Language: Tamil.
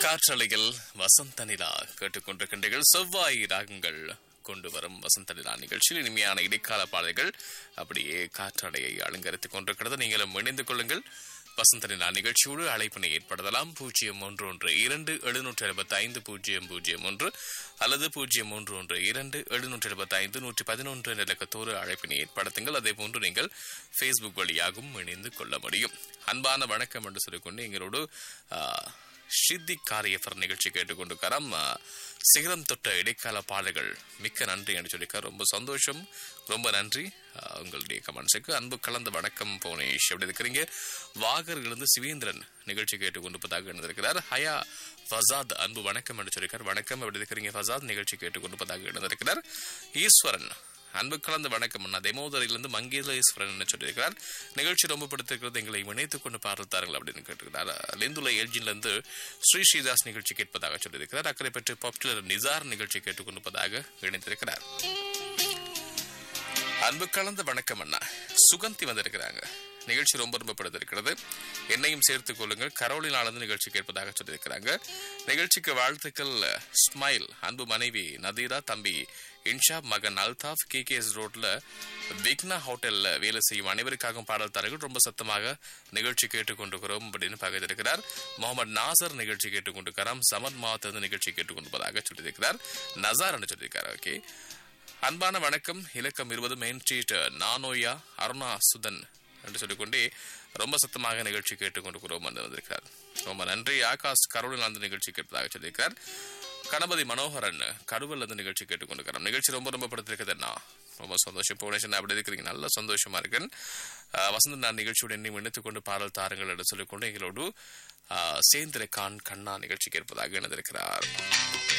காற்றலையில் வசந்த நிலா கேட்டுக்கொண்டிருக்கின்றீர்கள் செவ்வாய் ராகங்கள் கொண்டு வரும் வசந்த நிலா நிகழ்ச்சியில் இனிமையான இடைக்கால பாடல்கள் அப்படியே காற்றலையை அலங்கரித்துக் கொண்டிருக்கிறது நீங்களும் இணைந்து கொள்ளுங்கள் வசந்த நிலா நிகழ்ச்சியோடு அழைப்பினை ஏற்படுத்தலாம் பூஜ்ஜியம் ஒன்று ஒன்று இரண்டு எழுநூற்றி எழுபத்தி ஐந்து பூஜ்ஜியம் பூஜ்ஜியம் ஒன்று அல்லது பூஜ்ஜியம் ஒன்று ஒன்று இரண்டு எழுநூற்றி எழுபத்தி ஐந்து நூற்றி பதினொன்று இலக்கத்தோடு அழைப்பினை ஏற்படுத்துங்கள் அதே போன்று நீங்கள் ஃபேஸ்புக் வழியாகவும் இணைந்து கொள்ள முடியும் அன்பான வணக்கம் என்று சொல்லிக்கொண்டு எங்களோடு ஆ, ஷித்தி காரியஃபர் நிகழ்ச்சி கேட்டுக்கொண்டிருக்காராம் ஆ, சிகரம் தொட்ட இடைக்கால பாடல்கள் மிக்க நன்றி என்று சொல்லியிருக்கார் ரொம்ப சந்தோஷம் ரொம்ப நன்றி ஆ, உங்களுடைய கமெண்ட்ஸுக்கு அன்பு கலந்த வணக்கம் புவனேஷ் எப்படி இருக்கிறீங்க வாகரிலிருந்து சிவேந்திரன் நிகழ்ச்சி கேட்டுக்கொண்டிருப்பதாக இருந்திருக்கிறார் ஹயா ஃபசாத் அன்பு வணக்கம் என்று சொல்லியிருக்கார் வணக்கம் எப்படி இருக்கிறீங்க ஃபசாத் நிகழ்ச்சி கேட்டுக்கொண்டிருப்பதாக இருந்திருக்கிறார் ஈஸ்வரன் அன்பு கலந்த வணக்கம் அண்ணா தெமோதரிலிருந்து மங்கேலேஸ்வரன் என்று சொல்லியிருக்கிறார் நிகழ்ச்சி ரொம்ப பிடித்திருக்கிறது எங்களை இணைத்துக் கொண்டு பார்த்தார்கள் அப்படின்னு கேட்டிருக்கிறார் லிந்துல எல்ஜின்லேருந்து ஸ்ரீ ஸ்ரீதாஸ் நிகழ்ச்சி கேட்பதாக சொல்லியிருக்கிறார் அக்கறை பெற்று பாப்புலர் நிசார் நிகழ்ச்சி கேட்டுக்கொண்டிருப்பதாக இணைந்திருக்கிறார் அன்பு கலந்த வணக்கம் அண்ணா சுகந்தி வந்திருக்கிறாங்க நிகழ்ச்சி ரொம்ப ரொம்ப பிடித்திருக்கிறது என்னையும் சேர்த்துக் கொள்ளுங்கள் கரோலின் ஆனந்த நிகழ்ச்சி கேட்பதாக சொல்லியிருக்கிறாங்க நிகழ்ச்சிக்கு வாழ்த்துக்கள் ஸ்மைல் அன்பு மனைவி நதீரா தம்பி இன்ஷா மகன் அல்தாஃப் கே ரோட்ல விக்னா ஹோட்டல்ல வேலை செய்யும் அனைவருக்காகவும் பாடல் தரங்கள் ரொம்ப சத்தமாக நிகழ்ச்சி கேட்டுக்கொண்டிருக்கிறோம் அப்படின்னு பகிர்ந்திருக்கிறார் முகமது நாசர் நிகழ்ச்சி கேட்டுக்கொண்டிருக்கிறார் சமத் மாவட்டத்திலிருந்து நிகழ்ச்சி கேட்டுக்கொண்டிருப்பதாக சொல்லியிருக்கிறார் நசார் என்று சொல்லியிருக்காரு ஓகே அன்பான வணக்கம் இலக்கம் இருபது மெயின் ஸ்ட்ரீட் நானோயா அருணா சுதன் என்று சொல்லிக்கொண்டே ரொம்ப சத்தமாக நிகழ்ச்சி கேட்டுக்கொண்டிருக்கிறோம் என்று வந்திருக்கிறார் ரொம்ப நன்றி ஆகாஷ் கருளில் அந்த நிகழ்ச்சி கேட்பதாக சொல்லியிருக்கிறார் கணபதி மனோகரன் கருவல் அந்த நிகழ்ச்சி கேட்டுக்கொண்டிருக்கிறார் நிகழ்ச்சி ரொம்ப ரொம்ப படுத்திருக்குதுண்ணா ரொம்ப சந்தோஷம் புவனேஸ்வரன் அப்படி இருக்கிறீங்க நல்ல சந்தோஷமா இருக்கேன் ஆஹ் வசந்த நான் நிகழ்ச்சியோட என்னை இணைத்துக் கொண்டு பாடல் தாருங்கள் என்று சொல்லிக்கொண்டு எங்களோடு ஆஹ் சேந்திர கான் கண்ணா நிகழ்ச்சி கேட்பதாக இணைந்திருக்கிறார்